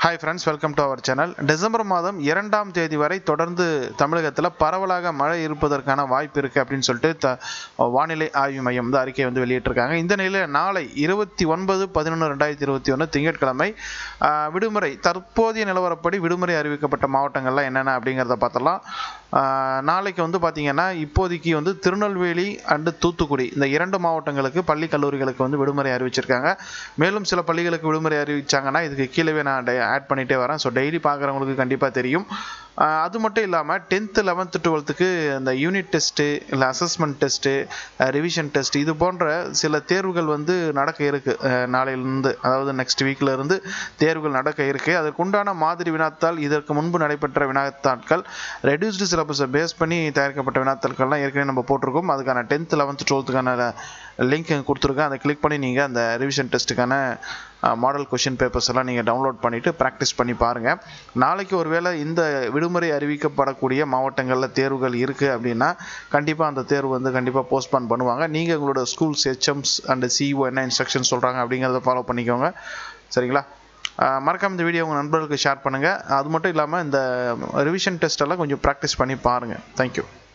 hi friends welcome to our channel December மாதம் இரண்டாம் தேதி வரை தொடர்ந்து தமிழகத்தில் பரவலாக மழை இருப்பதற்கான வாய்ப்பு இருக்குது அப்படின்னு சொல்லிட்டு த வானிலை ஆய்வு மையம் வந்து அறிக்கை வந்து வெளியிட்டிருக்காங்க இந்த நிலையில் நாளை இருபத்தி ஒன்பது பதினொன்று ரெண்டாயிரத்தி இருபத்தி ஒன்று திங்கட்கிழமை ஆஹ், விடுமுறை தற்போதைய நிலவரப்படி விடுமுறை அறிவிக்கப்பட்ட மாவட்டங்கள்லாம் என்னென்ன அப்படிங்கிறத பார்த்தலாம் ஆஹ், நாளைக்கு வந்து பார்த்தீங்கன்னா இப்போதைக்கு வந்து திருநெல்வேலி அண்டு தூத்துக்குடி இந்த இரண்டு மாவட்டங்களுக்கு பள்ளி கல்லூரிகளுக்கு வந்து விடுமுறை அறிவிச்சிருக்காங்க மேலும் சில பள்ளிகளுக்கு விடுமுறை அறிவிச்சாங்கன்னா இதுக்கு கீழே நான் ஆட் பண்ணிகிட்டே வரேன் ஸோ டெய்லி பார்க்குறவங்களுக்கு கண்டிப்பாக தெரியும் ஆஹ் அது மட்டும் இல்லாமல் டென்த்து லெவன்த்து டுவெல்த்துக்கு இந்த யூனிட் டெஸ்ட்டு இல்லை அசஸ்மெண்ட் டெஸ்ட்டு ரிவிஷன் டெஸ்ட் இது போன்ற சில தேர்வுகள் வந்து நடக்க இருக்குது நாளையிலிருந்து அதாவது நெக்ஸ்ட் வீக்கில் இருந்து தேர்வுகள் நடக்க இருக்குது அதற்குண்டான மாதிரி வினாத்தாள் இதற்கு முன்பு நடைபெற்ற வினாத்தாட்கள் ரெடியூஸ்டு சிலபஸை பேஸ் பண்ணி தயாரிக்கப்பட்ட வினாத்தாட்கள்லாம் ஏற்கனவே நம்ம போட்டிருக்கோம் அதுக்கான டென்த்து லெவன்த்து டுவெல்த்துக்கான லிங்க் கொடுத்துருக்கேன் அதை கிளிக் பண்ணி நீங்கள் அந்த ரிவிஷன் டெஸ்ட்டுக்கான மாடல் கொஷின் பேப்பர்ஸ் எல்லாம் நீங்கள் டவுன்லோட் பண்ணிவிட்டு ப்ராக்டிஸ் பண்ணி பாருங்கள் நாளைக்கு ஒருவேளை இந்த விடுமுறை அறிவிக்கப்படக்கூடிய மாவட்டங்களில் தேர்வுகள் இருக்குது அப்படின்னா கண்டிப்பாக அந்த தேர்வு வந்து கண்டிப்பாக போஸ்ட்பான் பண்ணுவாங்க நீங்கள் உங்களோட ஸ்கூல்ஸ் ஹெச்எம்ஸ் அண்ட் சிஇஓ என்ன இன்ஸ்ட்ரக்ஷன் சொல்கிறாங்க அப்படிங்கிறத ஃபாலோ பண்ணிக்கோங்க சரிங்களா ஆஹ் மறக்காம இந்த வீடியோ உங்கள் நண்பர்களுக்கு ஷேர் பண்ணுங்கள் அது மட்டும் இல்லாமல் இந்த ரிவிஷன் டெஸ்ட் எல்லாம் கொஞ்சம் ப்ராக்டிஸ் பண்ணி பாருங்கள் தேங்க்யூ